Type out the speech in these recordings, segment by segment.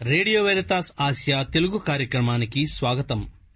Radio Veritas Asia Telugu కార్యక్రమానికి స్వాగతం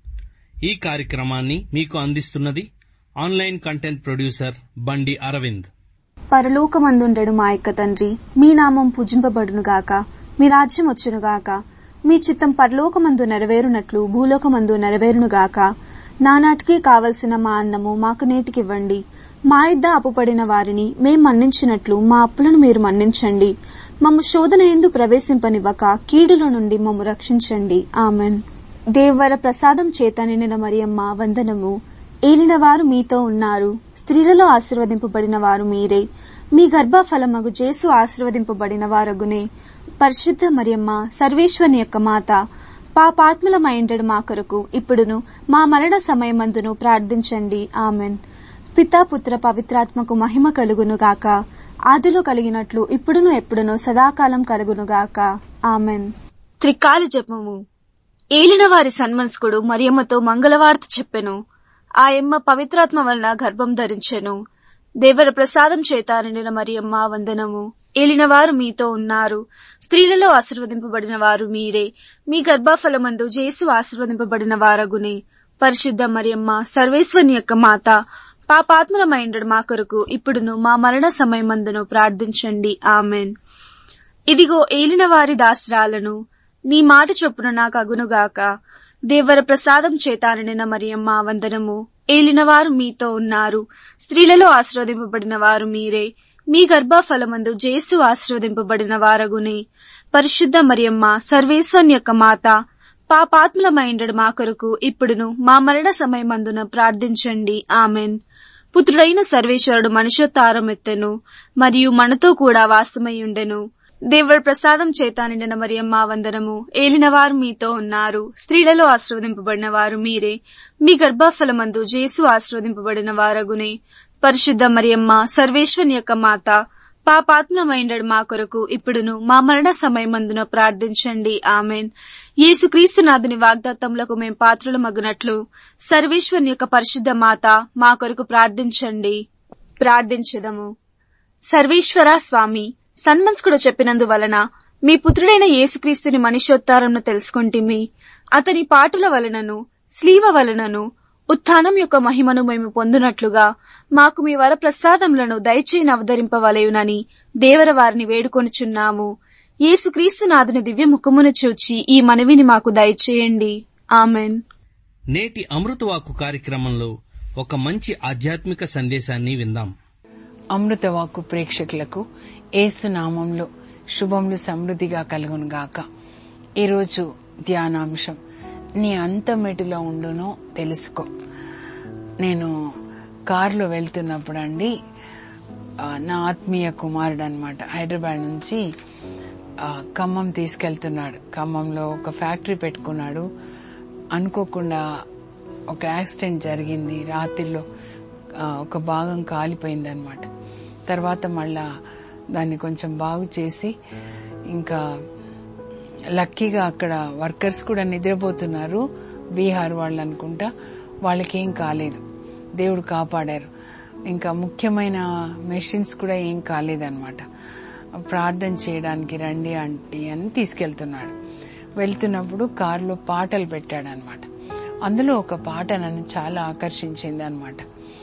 ఈ కార్యక్రమాన్ని మీకు అందిస్తున్నది ఆన్లైన్ కంటెంట్ ప్రొడ్యూసర్ బండి అరవింద్ పరలోకమందుండెడు మా యొక్క తండ్రి మీ నామం పూజింపబడునుగాక మీ రాజ్యం వచ్చునుగాక మీ చిత్తం పరలోకమందు నెరవేరునట్లు భూలోకమందు నెరవేరునుగాక నానాటికి కావలసిన మా అన్నము మాకు నేటికివ్వండి మా ఇద్ద అప్పుపడిన వారిని మేం మన్నించినట్లు మా అప్పులను మీరు మన్నించండి మమ్ము శోధన ఎందు ప్రవేశింపనివ్వక కీడుల నుండి మమ్ము రక్షించండి ఆమెన్ దేవర ప్రసాదం చేత నిండిన మరియమ్మ వందనము ఏలినవారు మీతో ఉన్నారు స్త్రీలలో ఆశీర్వదింపబడిన వారు మీరే మీ గర్భఫలమగు జేసు ఆశీర్వదింపబడిన వారగునే పరిశుద్ధ మరియమ్మ సర్వేశ్వరుని యొక్క మాత పాపాత్ములమైండడు మా కొరకు ఇప్పుడును మా మరణ సమయమందును ప్రార్థించండి ఆమెన్ పితా పుత్ర పవిత్రాత్మకు మహిమ కలుగును గాక ఆదిలో కలిగినట్లు ఇప్పుడును ఎప్పుడును సదాకాలం కలుగునుగాక ఆమెన్ త్రికాల జపము ఏలినవారి సన్మనస్కుడు మరియమ్మతో మంగళవార్త చెప్పెను ఆ ఎమ్మ పవిత్రాత్మ వలన గర్భం ధరించెను దేవర ప్రసాదం చేత నిండిన మరియమ్మ వందనము ఏలినవారు మీతో ఉన్నారు స్త్రీలలో ఆశీర్వదింపబడిన వారు మీరే మీ గర్భఫలమందు జేసు ఆశీర్వదింపబడిన వారగునే పరిశుద్ధ మరియమ్మ సర్వేశ్వరుని యొక్క మాత పాపాత్మలమైండడు మా కొరకు ఇప్పుడును మా మరణ సమయమందును ప్రార్థించండి ఆమెన్ ఇదిగో ఏలిన వారి దాసరాలను నీ మాట చొప్పున నాకు అగునుగాక దేవర ప్రసాదం చేతాననిన మరియమ్మ వందనము ఏలినవారు మీతో ఉన్నారు స్త్రీలలో ఆశీర్వదింపబడిన వారు మీరే మీ గర్భఫలమందు జేసు ఆశీర్వదింపబడిన వారగునే పరిశుద్ధ మరియమ్మ సర్వేశ్వరుని యొక్క మాత పాపాత్ములమైండడు మా కొరకు ఇప్పుడును మా మరణ సమయమందున ప్రార్థించండి ఆమెన్ పుత్రుడైన సర్వేశ్వరుడు మనుషోత్తారం ఎత్తెను మరియు మనతో కూడా వాసమయ్యుండెను దేవుడి ప్రసాదం చేత నిండిన మరియమ్మ వందనము ఏలినవారు మీతో ఉన్నారు స్త్రీలలో ఆశీర్వదింపబడిన వారు మీరే మీ గర్భఫలమందు జేసు ఆశీర్వదింపబడిన వారగునే పరిశుద్ధ మరియమ్మ సర్వేశ్వరుని యొక్క మాత పాపాత్మమైండడు మా కొరకు ఇప్పుడును మా మరణ సమయమందున ప్రార్థించండి ఆమెన్ యేసుక్రీస్తునాథుని వాగ్దాత్తములకు మేం పాత్రలు మగునట్లు సర్వేశ్వరుని యొక్క పరిశుద్ధ మాత మా కొరకు ప్రార్థించండి ప్రార్థించదము సర్వేశ్వర స్వామి సన్మంస్కుడు చెప్పినందువలన మీ పుత్రుడైన యేసుక్రీస్తుని మనిషోత్తారంను తెలుసుకుంటిమి అతని పాటుల వలనను స్లీవ వలనను ఉత్థానం యొక్క మహిమను మేము పొందునట్లుగా మాకు మీ వర ప్రసాదములను దయచేయని అవతరింపవలయునని దేవర వారిని వేడుకొనుచున్నాము యేసుక్రీస్తునాథుని దివ్య ముఖమును చూచి ఈ మనవిని మాకు దయచేయండి ఆమెన్ నేటి అమృతవాకు కార్యక్రమంలో ఒక మంచి ఆధ్యాత్మిక సందేశాన్ని విందాం అమృతవాకు ప్రేక్షకులకు ఏసు నామంలో శుభములు సమృద్ధిగా కలుగునుగాక ఈరోజు ధ్యానాంశం నీ అంతమెటులో ఉండునో తెలుసుకో నేను కారులో వెళ్తున్నప్పుడు అండి ఆ, నా ఆత్మీయ కుమారుడు అనమాట హైదరాబాద్ నుంచి ఆ, ఖమ్మం తీసుకెళ్తున్నాడు ఖమ్మంలో ఒక ఫ్యాక్టరీ పెట్టుకున్నాడు అనుకోకుండా ఒక యాక్సిడెంట్ జరిగింది రాత్రిలో ఆ, ఒక భాగం కాలిపోయింది అనమాట తర్వాత మళ్ళా దాన్ని కొంచెం బాగు చేసి ఇంకా లక్కీగా అక్కడ వర్కర్స్ కూడా నిద్రపోతున్నారు బీహార్ వాళ్ళు అనుకుంటా వాళ్ళకేం కాలేదు దేవుడు కాపాడారు ఇంకా ముఖ్యమైన మెషిన్స్ కూడా ఏం కాలేదన్నమాట ప్రార్థన చేయడానికి రండి ఆంటీ అని తీసుకెళ్తున్నాడు వెళ్తున్నప్పుడు కారులో పాటలు పెట్టాడు అనమాట అందులో ఒక పాట నన్ను చాలా ఆకర్షించింది అనమాట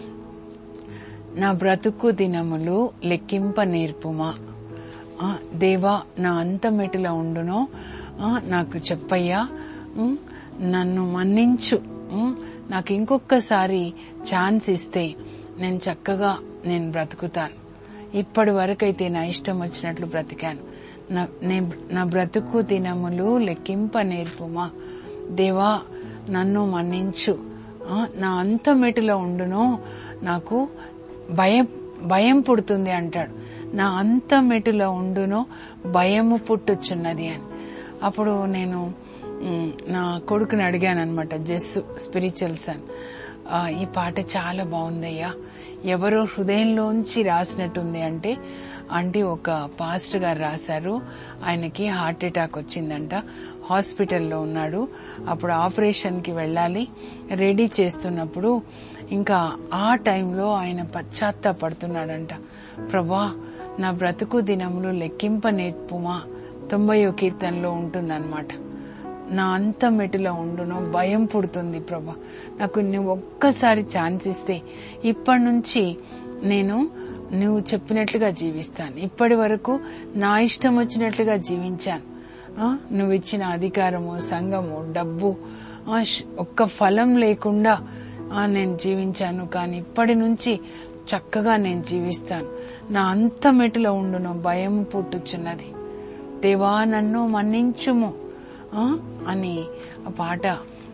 నా బ్రతుకు దినములు లెక్కింప నేర్పుమా ఆ, దేవా నా అంతమెటిలో ఉండునో ఆ, నాకు చెప్పయ్యా ఉమ్, నన్ను మన్నించు ఉమ్, నాకు ఇంకొకసారి ఛాన్స్ ఇస్తే నేను చక్కగా నేను బ్రతుకుతాను ఇప్పటి వరకైతే నా ఇష్టం వచ్చినట్లు బ్రతికాను నా నే- నా బ్రతుకు దినములు లెక్కింప నేర్పుమా దేవా నన్ను మన్నించు ఆ, నా అంతమెటిలో ఉండునో నాకు భయం భయం పుడుతుంది అంటాడు నా అంతమెటులో ఉండునో భయము పుట్టుచున్నది అని అప్పుడు నేను మ్, నా కొడుకుని అడిగాను అనమాట జస్సు స్పిరిచువల్ సన్ ఆ, ఈ పాట చాలా బాగుందయ్యా ఎవరో హృదయంలోంచి రాసినట్టుంది అంటే ఆంటీ ఒక పాస్టర్ గారు రాశారు ఆయనకి హార్ట్ అటాక్ వచ్చిందంట హాస్పిటల్లో ఉన్నాడు అప్పుడు ఆపరేషన్ కి వెళ్ళాలి రెడీ చేస్తున్నప్పుడు ఇంకా ఆ టైంలో ఆయన పశ్చాత్తాపడుతున్నాడంట ప్రభా నా బ్రతుకు దినములు లెక్కింప నేర్పుమా తొంభయో కీర్తనలో ఉంటుందన్నమాట నా అంత మెటులో ఉండును భయం పుడుతుంది ప్రభా నాకు నువ్వు ఒక్కసారి ఛాన్స్ ఇస్తే ఇప్పటి నుంచి నేను నువ్వు చెప్పినట్లుగా జీవిస్తాను ఇప్పటి వరకు నా ఇష్టం వచ్చినట్లుగా జీవించాను ఆ, నువ్వు ఇచ్చిన అధికారము సంఘము డబ్బు ఆ, ష్- ఒక్క ఫలం లేకుండా ఆ, నేను జీవించాను కానీ ఇప్పటి నుంచి చక్కగా నేను జీవిస్తాను నా అంత మెటులో ఉండును భయం పుట్టుచున్నది దేవా నన్ను మన్నించుము ఆ, అని ఆ పాట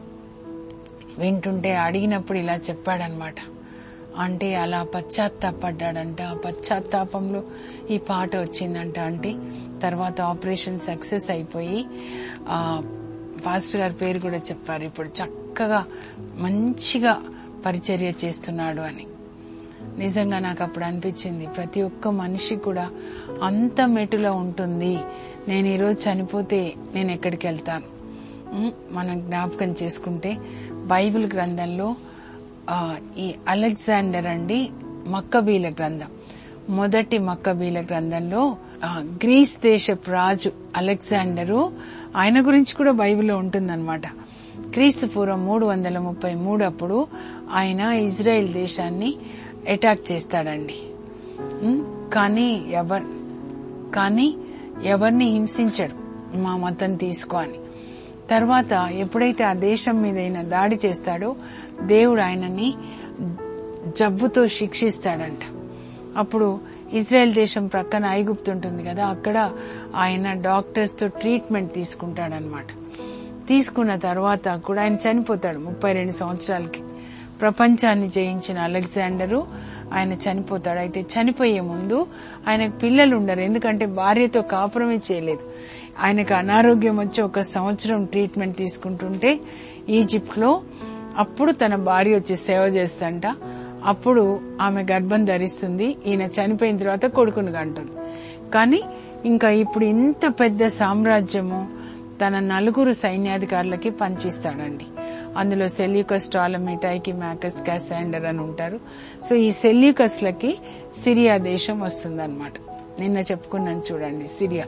వింటుంటే అడిగినప్పుడు ఇలా చెప్పాడనమాట అంటే అలా పశ్చాత్తాపడ్డాడంట ఆ పశ్చాత్తాపంలో ఈ పాట వచ్చిందంట అంటే తర్వాత ఆపరేషన్ సక్సెస్ అయిపోయి ఆ పాస్టర్ గారి పేరు కూడా చెప్పారు ఇప్పుడు చక్కగా మంచిగా పరిచర్య చేస్తున్నాడు అని నిజంగా నాకు అప్పుడు అనిపించింది ప్రతి ఒక్క మనిషి కూడా అంత మెటులో ఉంటుంది నేను ఈరోజు చనిపోతే నేను ఎక్కడికి వెళ్తాను ఉమ్, మనం జ్ఞాపకం చేసుకుంటే బైబిల్ గ్రంథంలో ఆ, ఈ అలెగ్జాండర్ అండి మక్కబీల గ్రంథం మొదటి మక్కబీల గ్రంథంలో ఆ, గ్రీస్ దేశపు రాజు అలెగ్జాండరు ఆయన గురించి కూడా బైబిల్లో ఉంటుందన్నమాట క్రీస్తు పూర్వం మూడు వందల ముప్పై మూడు అప్పుడు ఆయన ఇజ్రాయెల్ దేశాన్ని అటాక్ చేస్తాడండి ఉమ్, కానీ ఎవర్ కానీ ఎవరిని హింసించడు మా మతం తీసుకో అని తర్వాత ఎప్పుడైతే ఆ దేశం మీద ఆయన దాడి చేస్తాడో దేవుడు ఆయనని జబ్బుతో శిక్షిస్తాడంట అప్పుడు ఇజ్రాయెల్ దేశం ప్రక్కన ఐగుప్తు ఉంటుంది కదా అక్కడ ఆయన డాక్టర్స్ తో ట్రీట్మెంట్ తీసుకుంటాడనమాట తీసుకున్న తర్వాత కూడా ఆయన చనిపోతాడు ముప్పై రెండు సంవత్సరాలకి ప్రపంచాన్ని జయించిన అలెగ్జాండరు ఆయన చనిపోతాడు అయితే చనిపోయే ముందు ఆయనకు పిల్లలు ఉండరు ఎందుకంటే భార్యతో కాపురమే చేయలేదు ఆయనకు అనారోగ్యం వచ్చి ఒక సంవత్సరం ట్రీట్మెంట్ తీసుకుంటుంటే ఈజిప్ట్ లో అప్పుడు తన భార్య వచ్చి సేవ చేస్తంట అప్పుడు ఆమె గర్భం ధరిస్తుంది ఈయన చనిపోయిన తర్వాత కొడుకును కంటుంది కానీ ఇంకా ఇప్పుడు ఇంత పెద్ద సామ్రాజ్యము తన నలుగురు సైన్యాధికారులకి పంచిస్తాడండి అందులో సెల్యూకస్ టాలమిటాయికి మ్యాకస్ క్యాసాండర్ అని ఉంటారు సో ఈ సెల్యూకస్లకి సిరియా దేశం వస్తుందన్నమాట నిన్న చెప్పుకున్నాను చూడండి సిరియా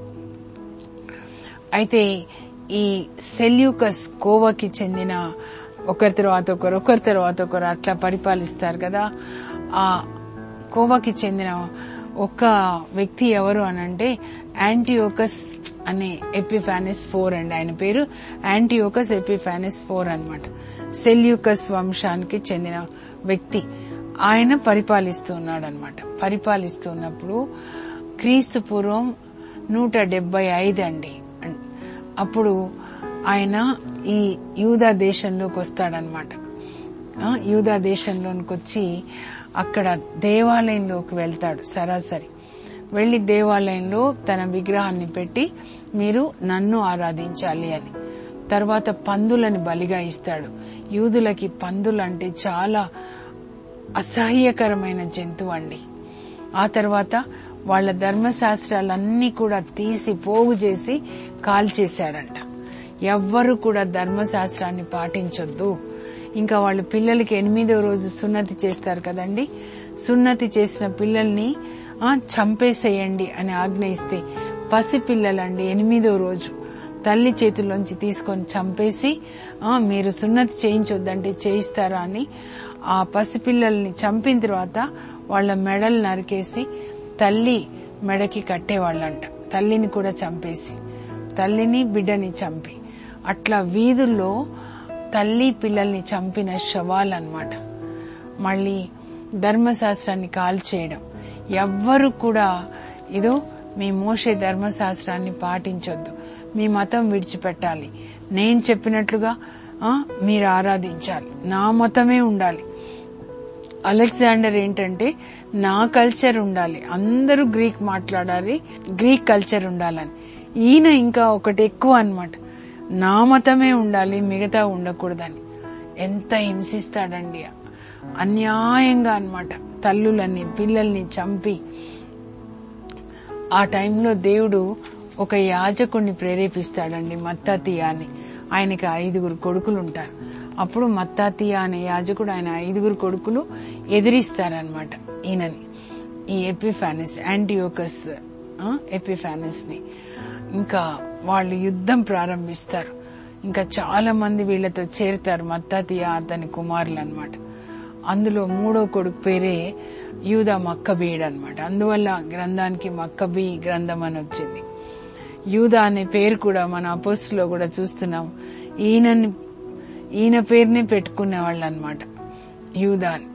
అయితే ఈ సెల్యూకస్ కోవకి చెందిన ఒకరి తర్వాత ఒకరు ఒకరి తర్వాత ఒకరు అట్లా పరిపాలిస్తారు కదా ఆ కోవకి చెందిన ఒక వ్యక్తి ఎవరు అనంటే యాంటీయోకస్ అనే ఎపిఫానిస్ ఫోర్ అండి ఆయన పేరు యాంటీయోకస్ ఎపిఫానిస్ ఫోర్ అన్నమాట సెల్యూకస్ వంశానికి చెందిన వ్యక్తి ఆయన పరిపాలిస్తూ ఉన్నాడు అనమాట పరిపాలిస్తూ ఉన్నప్పుడు క్రీస్తు పూర్వం నూట డెబ్బై ఐదు అండి అప్పుడు ఆయన ఈ యూదా దేశంలోకి వస్తాడనమాట ఆ, యూదా దేశంలోనికి వచ్చి అక్కడ దేవాలయంలోకి వెళ్తాడు సరాసరి వెళ్లి దేవాలయంలో తన విగ్రహాన్ని పెట్టి మీరు నన్ను ఆరాధించాలి అని తర్వాత పందులని బలిగా ఇస్తాడు యూదులకి పందులు అంటే చాలా అసహ్యకరమైన జంతువు అండి ఆ తర్వాత వాళ్ళ ధర్మశాస్త్రాలన్నీ కూడా తీసి పోగు చేసి కాల్చేశాడంట ఎవ్వరు కూడా ధర్మశాస్త్రాన్ని పాటించొద్దు ఇంకా వాళ్ళ పిల్లలకి ఎనిమిదో రోజు సున్నతి చేస్తారు కదండి సున్నతి చేసిన పిల్లల్ని ఆ, చంపేసేయండి అని ఆజ్ఞ ఇస్తే పసి పిల్లలండి ఎనిమిదో రోజు తల్లి చేతుల్లోంచి తీసుకొని చంపేసి ఆ, మీరు సున్నతి చేయించొద్దంటే చేయిస్తారా అని ఆ పసిపిల్లల్ని చంపిన తర్వాత వాళ్ళ మెడలు నరికేసి తల్లి మెడకి కట్టేవాళ్ళంట తల్లిని కూడా చంపేసి తల్లిని బిడ్డని చంపి అట్లా వీధుల్లో తల్లి పిల్లల్ని చంపిన శవాలన్నమాట మళ్ళీ ధర్మశాస్త్రాన్ని కాల్చేయడం ఎవ్వరు కూడా ఇదో మీ మోసే ధర్మశాస్త్రాన్ని పాటించొద్దు మీ మతం విడిచిపెట్టాలి నేను చెప్పినట్లుగా ఆ, మీరు ఆరాధించాలి నా మతమే ఉండాలి అలెగ్జాండర్ ఏంటంటే నా కల్చర్ ఉండాలి అందరూ గ్రీక్ మాట్లాడాలి గ్రీక్ కల్చర్ ఉండాలని ఈయన ఇంకా ఒకటి ఎక్కువ అన్నమాట నా మతమే ఉండాలి మిగతా ఉండకూడదని ఎంత హింసిస్తాడండి అన్యాయంగా అన్నమాట తల్లులని పిల్లల్ని చంపి ఆ టైంలో దేవుడు ఒక యాజకుడిని ప్రేరేపిస్తాడండి మత్తాతియా అని ఆయనకి ఐదుగురు కొడుకులు ఉంటారు అప్పుడు మత్తాతియా అనే యాజకుడు ఆయన ఐదుగురు కొడుకులు ఎదిరిస్తారనమాట ఈయనని ఈ ఎపిఫానిస్ యాంటీయోకస్ ఎపిఫానిస్ ని ఇంకా వాళ్ళు యుద్ధం ప్రారంభిస్తారు ఇంకా చాలా మంది వీళ్ళతో చేరుతారు మత్తాతియా అతని కుమారులు అన్నమాట అందులో మూడో కొడుకు పేరే యూదా మక్కబీయుడు అనమాట అందువల్ల గ్రంథానికి మక్కబీ గ్రంథం అని వచ్చింది యూదా అనే పేరు కూడా మన అపోస్లో కూడా చూస్తున్నాం ఈయనని ఈయన పేరునే పెట్టుకునేవాళ్ళు అనమాట యూదా అని.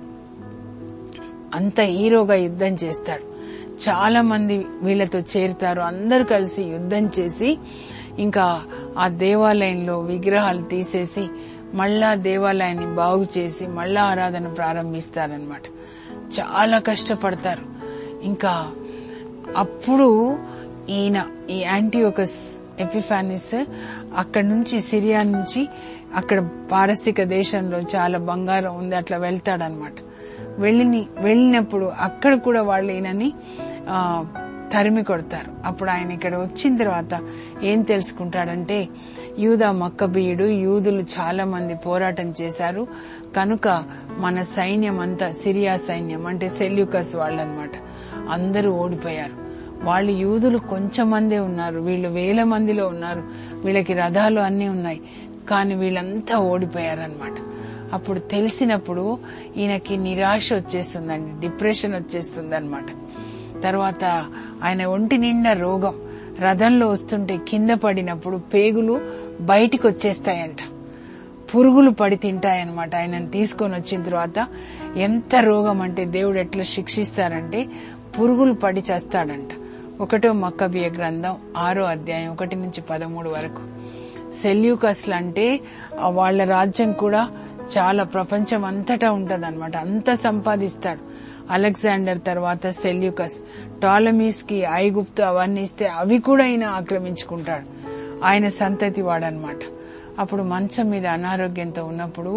అంత హీరోగా యుద్ధం చేస్తాడు చాలా మంది వీళ్ళతో చేరుతారు అందరు కలిసి యుద్ధం చేసి ఇంకా ఆ దేవాలయంలో విగ్రహాలు తీసేసి మళ్ళా దేవాలయాన్ని బాగు చేసి మళ్ళా ఆరాధన ప్రారంభిస్తారనమాట చాలా కష్టపడతారు ఇంకా అప్పుడు ఈయన ఈ యాంటీయోకస్ ఎపిఫానిస్ అక్కడి నుంచి సిరియా నుంచి అక్కడ పారసిక దేశంలో చాలా బంగారం ఉంది అట్లా వెళ్తాడనమాట వెళ్ళిని వెళ్ళినప్పుడు అక్కడ కూడా వాళ్ళు ఈయనని ఆ, తరిమి కొడతారు అప్పుడు ఆయన ఇక్కడ వచ్చిన తర్వాత ఏం తెలుసుకుంటాడంటే యూదా మక్కబీయుడు యూదులు చాలా మంది పోరాటం చేశారు కనుక మన సైన్యం అంతా సిరియా సైన్యం అంటే సెల్యూకస్ వాళ్ళనమాట అందరూ ఓడిపోయారు వాళ్ళు యూదులు కొంచెం మందే ఉన్నారు వీళ్ళు వేల మందిలో ఉన్నారు వీళ్ళకి రథాలు అన్నీ ఉన్నాయి కానీ వీళ్ళంతా ఓడిపోయారనమాట అప్పుడు తెలిసినప్పుడు ఈయనకి నిరాశ వచ్చేస్తుందండి డిప్రెషన్ వచ్చేస్తుంది అనమాట తర్వాత ఆయన ఒంటి నిండా రోగం రథంలో వస్తుంటే కింద పడినప్పుడు పేగులు బయటికి వచ్చేస్తాయంట పురుగులు పడి తింటాయన్నమాట ఆయనను తీసుకొని వచ్చిన తర్వాత ఎంత రోగం అంటే దేవుడు ఎట్లా శిక్షిస్తారంటే పురుగులు పడి చేస్తాడంట ఒకటో మక్కబియ గ్రంథం ఆరో అధ్యాయం ఒకటి నుంచి పదమూడు వరకు సెల్యూకస్లు అంటే ఆ వాళ్ళ రాజ్యం కూడా చాలా ప్రపంచం అంతటా ఉంటదన్నమాట అంత సంపాదిస్తాడు అలెగ్జాండర్ తర్వాత సెల్యూకస్ టాలమీస్ కి ఐగుప్తు అవన్నీ ఇస్తే అవి కూడా ఆయన ఆక్రమించుకుంటాడు ఆయన సంతతి వాడనమాట అప్పుడు మంచం మీద అనారోగ్యంతో ఉన్నప్పుడు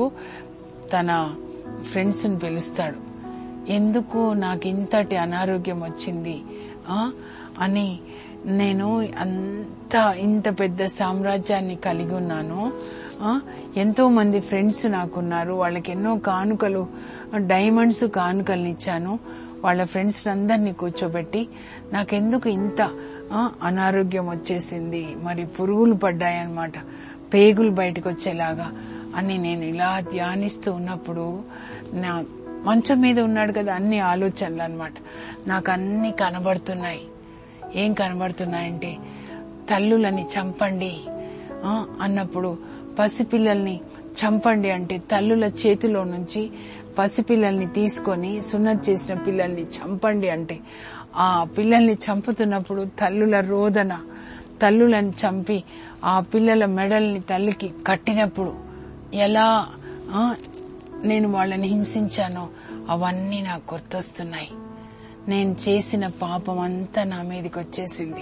తన ఫ్రెండ్స్ ని పిలుస్తాడు ఎందుకు నాకు ఇంతటి అనారోగ్యం వచ్చింది ఆ అని నేను అంత ఇంత పెద్ద సామ్రాజ్యాన్ని కలిగి ఉన్నాను ఆ, ఎంతో మంది ఫ్రెండ్స్ నాకున్నారు వాళ్ళకి ఎన్నో కానుకలు డైమండ్స్ కానుకలు ఇచ్చాను వాళ్ళ ఫ్రెండ్స్ అందరినీ కూర్చోబెట్టి నాకెందుకు ఇంత ఆ, అనారోగ్యం వచ్చేసింది మరి పురుగులు పడ్డాయన్నమాట పేగులు బయటకు వచ్చేలాగా అని నేను ఇలా ధ్యానిస్తూ ఉన్నప్పుడు నా మంచం మీద ఉన్నాడు కదా అన్ని ఆలోచనలు అన్నమాట నాకు అన్ని కనబడుతున్నాయి ఏం కనబడుతున్నాయంటే తల్లులని చంపండి ఆ, అన్నప్పుడు పసిపిల్లల్ని చంపండి అంటే తల్లుల చేతిలో నుంచి పసిపిల్లల్ని తీసుకొని సున్నతి చేసిన పిల్లల్ని చంపండి అంటే ఆ పిల్లల్ని చంపుతున్నప్పుడు తల్లుల రోదన తల్లులను చంపి ఆ పిల్లల మెడల్ని తల్లికి కట్టినప్పుడు ఎలా ఆ, నేను వాళ్ళని హింసించానో అవన్నీ నాకు గుర్తొస్తున్నాయి నేను చేసిన పాపం అంతా నా మీదకి వచ్చేసింది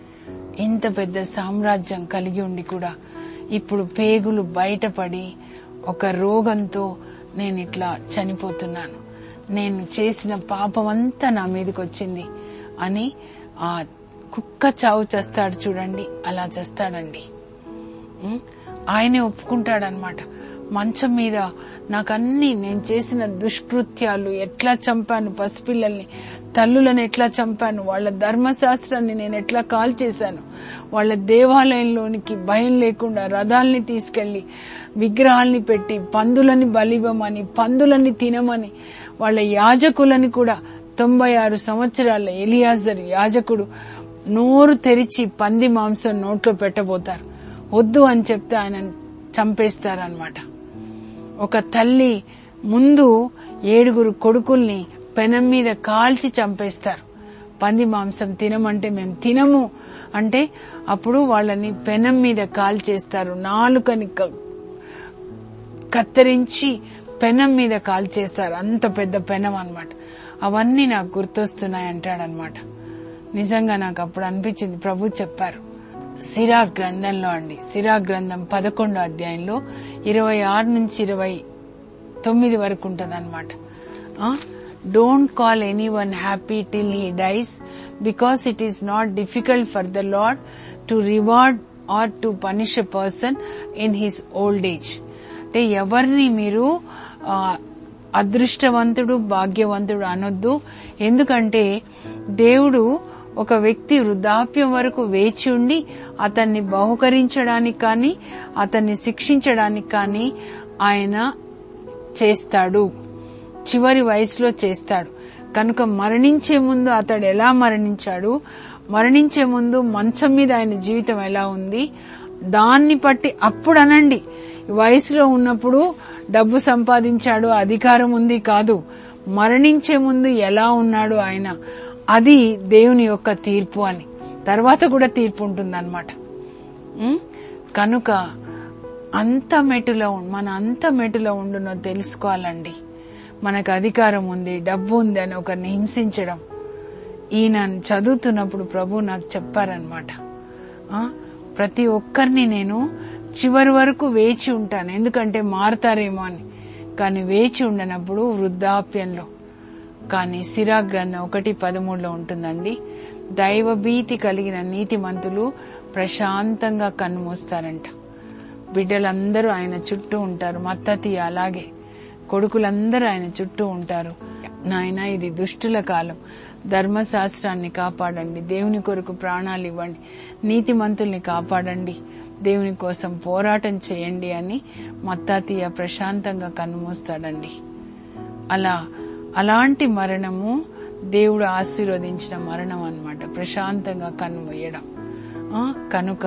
ఇంత పెద్ద సామ్రాజ్యం కలిగి ఉండి కూడా ఇప్పుడు పేగులు బయటపడి ఒక రోగంతో నేను ఇట్లా చనిపోతున్నాను నేను చేసిన పాపం అంతా నా మీదకి వచ్చింది అని ఆ కుక్క చావు చేస్తాడు చూడండి అలా చేస్తాడండి ఉం? ఆయనే ఒప్పుకుంటాడనమాట మంచం మీద నాకన్నీ నేను చేసిన దుష్కృత్యాలు ఎట్లా చంపాను పసిపిల్లల్ని తల్లులను ఎట్లా చంపాను వాళ్ళ ధర్మశాస్త్రాన్ని నేను ఎట్లా కాల్ చేశాను వాళ్ళ దేవాలయంలోనికి భయం లేకుండా రథాల్ని తీసుకెళ్లి విగ్రహాల్ని పెట్టి పందులని బలివ్వమని పందులని తినమని వాళ్ళ యాజకులని కూడా తొంభై ఆరు సంవత్సరాల ఎలియాజర్ యాజకుడు నోరు తెరిచి పంది మాంసం నోట్లో పెట్టబోతారు వద్దు అని చెప్తే ఆయన చంపేస్తారనమాట ఒక తల్లి ముందు ఏడుగురు కొడుకుల్ని పెనం మీద కాల్చి చంపేస్తారు పంది మాంసం తినమంటే మేము తినము అంటే అప్పుడు వాళ్ళని పెనం మీద కాల్చేస్తారు నాలుకని క- కత్తిరించి పెనం మీద కాల్చేస్తారు అంత పెద్ద పెనం అన్నమాట అవన్నీ నాకు గుర్తొస్తున్నాయి అంటాడనమాట నిజంగా నాకు అప్పుడు అనిపించింది ప్రభు చెప్పారు సిరా గ్రంథంలో అండి సిరా గ్రంథం పదకొండో అధ్యాయంలో ఇరవై ఆరు నుంచి ఇరవై తొమ్మిది వరకు ఉంటదన్నమాట don't call any one happy till he dies because it is not difficult for the Lord to reward or to punish a person in his old age అంటే ఎవరిని మీరు ఆ, అదృష్టవంతుడు భాగ్యవంతుడు అనొద్దు ఎందుకంటే దేవుడు ఒక వ్యక్తి వృద్ధాప్యం వరకు వేచి ఉండి అతన్ని బహుకరించడానికి కానీ అతన్ని శిక్షించడానికి కానీ ఆయన చేస్తాడు చివరి వయసులో చేస్తాడు కనుక మరణించే ముందు అతడు ఎలా మరణించాడు మరణించే ముందు మంచం మీద ఆయన జీవితం ఎలా ఉంది దాన్ని బట్టి అప్పుడు అనండి వయసులో ఉన్నప్పుడు డబ్బు సంపాదించాడు అధికారం ఉంది కాదు మరణించే ముందు ఎలా ఉన్నాడు ఆయన అది దేవుని యొక్క తీర్పు అని తర్వాత కూడా తీర్పు ఉంటుందన్నమాట ఉం? కనుక అంత మెటులో ఉం- మన అంత మెటులో ఉండునో తెలుసుకోవాలండి మనకు అధికారం ఉంది డబ్బు ఉంది అని ఒకరిని హింసించడం ఈయన చదువుతున్నప్పుడు ప్రభు నాకు చెప్పారనమాట ప్రతి ఒక్కరిని నేను చివరి వరకు వేచి ఉంటాను ఎందుకంటే మారతారేమో అని కానీ వేచి ఉండనప్పుడు వృద్ధాప్యంలో కానీ సిరా గ్రంథం ఒకటి పదమూడులో ఉంటుందండి దైవ భీతి కలిగిన నీతిమంతులు ప్రశాంతంగా కన్నుమూస్తారంట బిడ్డలందరూ ఆయన చుట్టూ ఉంటారు మత్తతి అలాగే కొడుకులందరూ ఆయన చుట్టూ ఉంటారు నాయన ఇది దుష్టుల కాలం ధర్మశాస్త్రాన్ని కాపాడండి దేవుని కొరకు ప్రాణాలు ఇవ్వండి నీతిమంతుల్ని కాపాడండి దేవుని కోసం పోరాటం చేయండి అని మత్తాతీయ ప్రశాంతంగా కన్నుమూస్తాడండి అలా అలాంటి మరణము దేవుడు ఆశీర్వదించిన మరణం అన్నమాట ప్రశాంతంగా కన్నుమూయడం ఆ, కనుక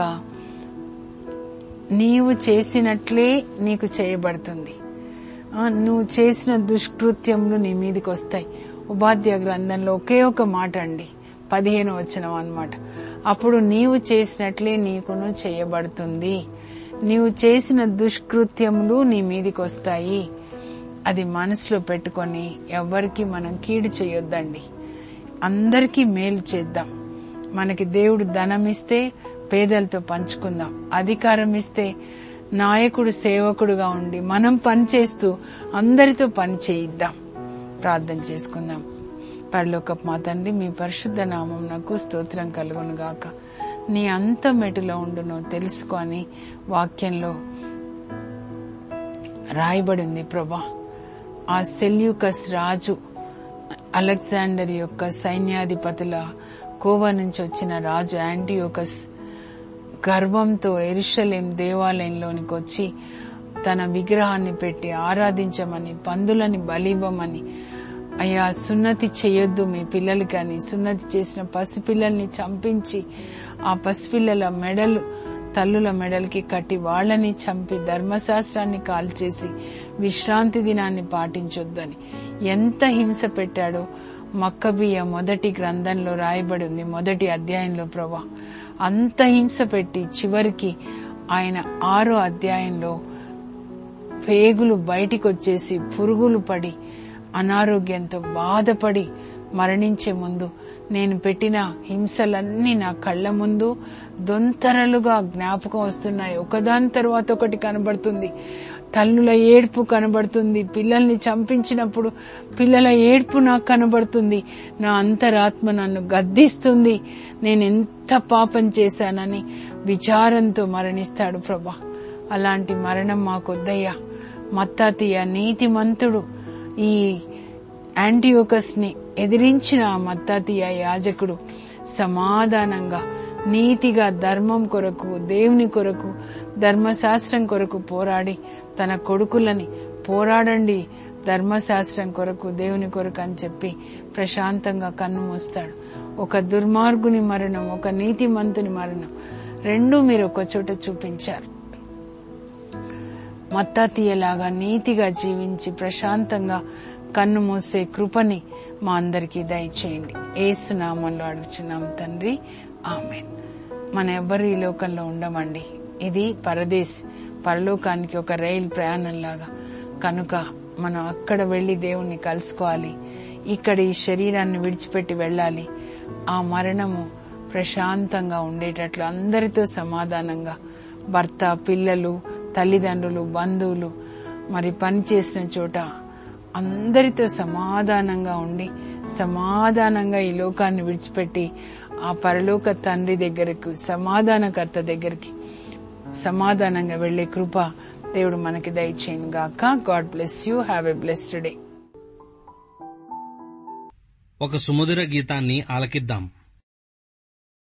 నీవు చేసినట్లే నీకు చేయబడుతుంది ఆ, నువ్వు చేసిన దుష్కృత్యములు నీ మీదకి వస్తాయి ఉపాధ్యాయ గ్రంథంలో ఒకే ఒక మాట అండి పదిహేను వచనం అన్నమాట అప్పుడు నీవు చేసినట్లే నీకును చేయబడుతుంది నీవు చేసిన దుష్కృత్యములు నీ మీదికి వస్తాయి అది మనసులో పెట్టుకొని ఎవ్వరికి మనం కీడు చేయొద్దండి అందరికీ మేలు చేద్దాం మనకి దేవుడు ధనం ఇస్తే పేదలతో పంచుకుందాం అధికారం ఇస్తే నాయకుడు సేవకుడుగా ఉండి మనం పని చేస్తూ అందరితో పని చేయిద్దాం ప్రార్థన చేసుకుందాం పరలోక మా తండ్రి మీ పరిశుద్ధ నామం నాకు స్తోత్రం కలుగును గాక నీ అంత మెటులో ఉండును తెలుసుకొని వాక్యంలో రాయబడి ఉంది ప్రభా ఆ సెల్యూకస్ రాజు అలెగ్జాండర్ యొక్క సైన్యాధిపతుల కోవ నుంచి వచ్చిన రాజు యాంటీయోకస్ గర్వంతో ఎరుషలేం దేవాలయంలోనికి వచ్చి తన విగ్రహాన్ని పెట్టి ఆరాధించమని పందులని బలివ్వమని అయ్యా సున్నతి చేయొద్దు మీ పిల్లలకి అని సున్నతి చేసిన పసిపిల్లల్ని చంపించి ఆ పసిపిల్లల మెడలు తల్లుల మెడలకి కట్టి వాళ్ళని చంపి ధర్మశాస్త్రాన్ని కాల్చేసి విశ్రాంతి దినాన్ని పాటించొద్దని ఎంత హింస పెట్టాడో మక్కబియ మొదటి గ్రంథంలో రాయబడి ఉంది మొదటి అధ్యాయంలో ప్రభా అంత హింస పెట్టి చివరికి ఆయన ఆరో అధ్యాయంలో పేగులు బయటికి వచ్చేసి పురుగులు పడి అనారోగ్యంతో బాధపడి మరణించే ముందు నేను పెట్టిన హింసలన్నీ నా కళ్ళ ముందు దొంతరలుగా జ్ఞాపకం వస్తున్నాయి ఒకదాని తర్వాత ఒకటి కనబడుతుంది తల్లుల ఏడ్పు కనబడుతుంది పిల్లల్ని చంపించినప్పుడు పిల్లల ఏడ్పు నాకు కనబడుతుంది నా అంతరాత్మ నన్ను గద్దిస్తుంది నేను ఎంత పాపం చేశానని విచారంతో మరణిస్తాడు ప్రభా అలాంటి మరణం మాకొద్దయ్యా మత్తాతీయ నీతిమంతుడు ఈ యాంటీయోకస్ ని ఎదిరించిన ఆ మత్తాతీయ యాజకుడు సమాధానంగా నీతిగా ధర్మం కొరకు దేవుని కొరకు ధర్మశాస్త్రం కొరకు పోరాడి తన కొడుకులని పోరాడండి ధర్మశాస్త్రం కొరకు దేవుని కొరకు అని చెప్పి ప్రశాంతంగా కన్ను మూస్తాడు ఒక దుర్మార్గుని మరణం ఒక నీతిమంతుని మరణం రెండూ మీరు ఒక చోట చూపించారు మత్తాతీయలాగా నీతిగా జీవించి ప్రశాంతంగా కన్ను మూసే కృపని మా అందరికీ దయచేయండి ఏసునామంలో అడుగుచున్నాం తండ్రి ఆమె మన ఎవ్వరు ఈ లోకంలో ఉండమండి ఇది పరదేశ్ పరలోకానికి ఒక రైలు ప్రయాణం లాగా కనుక మనం అక్కడ వెళ్లి దేవుణ్ణి కలుసుకోవాలి ఇక్కడ ఈ శరీరాన్ని విడిచిపెట్టి వెళ్ళాలి ఆ మరణము ప్రశాంతంగా ఉండేటట్లు అందరితో సమాధానంగా భర్త పిల్లలు తల్లిదండ్రులు బంధువులు మరి పని చేసిన చోట అందరితో సమాధానంగా ఉండి సమాధానంగా ఈ లోకాన్ని విడిచిపెట్టి ఆ పరలోక తండ్రి దగ్గరకు సమాధానకర్త దగ్గరికి సమాధానంగా వెళ్లే కృప దేవుడు మనకి దయచేయను గాక God bless you have a blessed day ఒక సుమధుర గీతాన్ని ఆలకిద్దాం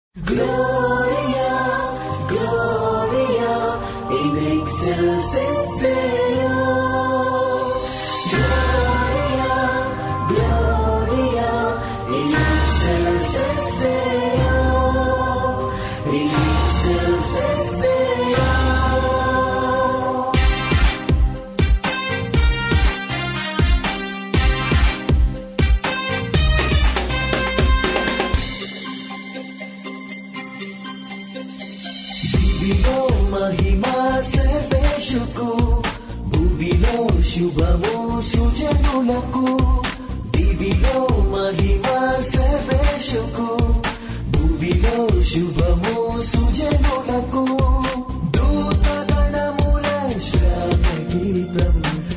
దివిలో మహిమా సర్వేషుకు భూమిలో శుభము సుజనులకు దివిలో మహిమా సర్వేషుకు భూమిలో శుభము సుజనులకు దూత గణముల శ్రావ గీతం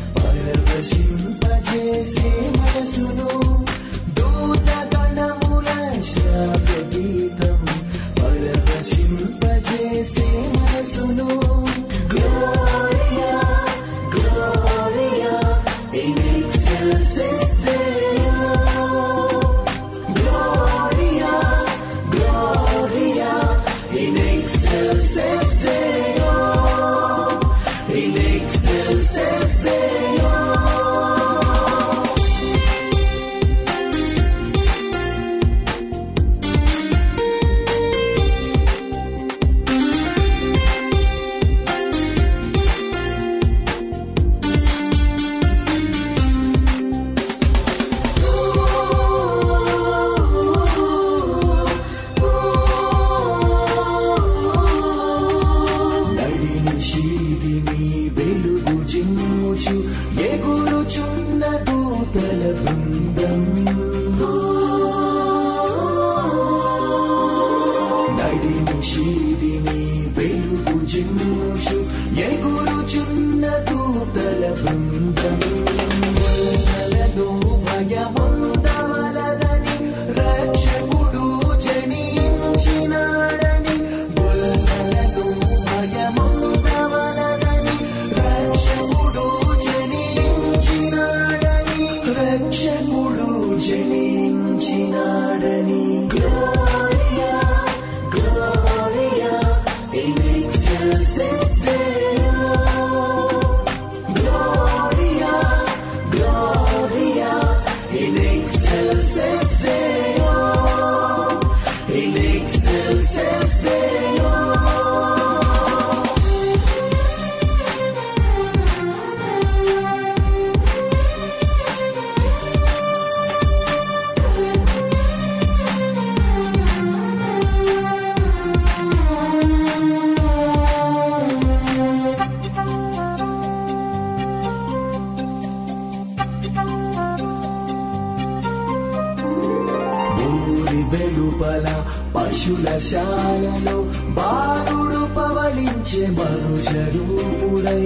పరవశింపజేసే మనసును దూత గణముల శ్రావ గీతం పరవశింపజేసే మనసును Gloria, Gloria, in excelsis Deo. Gloria, Gloria, in excelsis Deo. In excelsis Deo. నడిని శీలిని వెలుగు జిమ్ముచు ఎగురుచున్న దూతల బృందం నడిని శీలిని వెలుగు జిమ్ముచు ఎగురుచున్న దూతల బృందం వలనలను భయముందవలదని రక్షకుడు జనించినాడని వలనలను భయముందవలదని రక్షకుడు జనించినాడని రక్షకుడు జనించినాడని Gloria Gloria in excelsis Deo Gloria, Gloria, in excelsis Deo, in excelsis Deo. ఊరి వెలుపల పశుల శాలలో బాలుడు పవలించే మనుషరూపుడై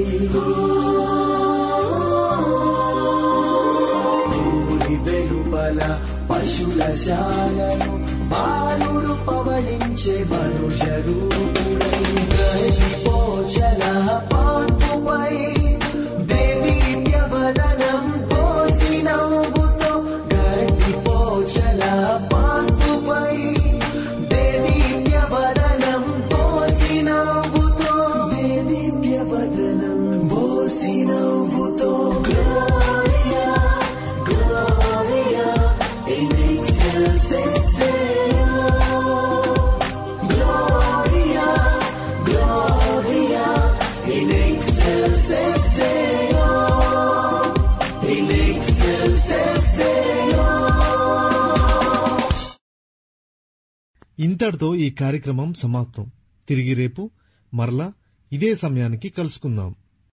ఊరి వెలుపల పశుల శాలలో బాలుడు పవలించే మనుషరూపుడై పోచల పాన్పుపై దేవి వ్యవదనం పోసి నవ్వుతో గడ్డి పోచల పాన్పుపై దేవి వ్యవదనం పోసి నవ్వుతో దేవి వ్యవదనం పోసి నవ్వుతో Gloria Gloria in excelsis Deo Gloria, Gloria, in excelsis Deo, in excelsis Deo. ఇంతటితో ఈ కార్యక్రమం సమాప్తం తిరిగి రేపు మరలా ఇదే సమయానికి కలుసుకుందాం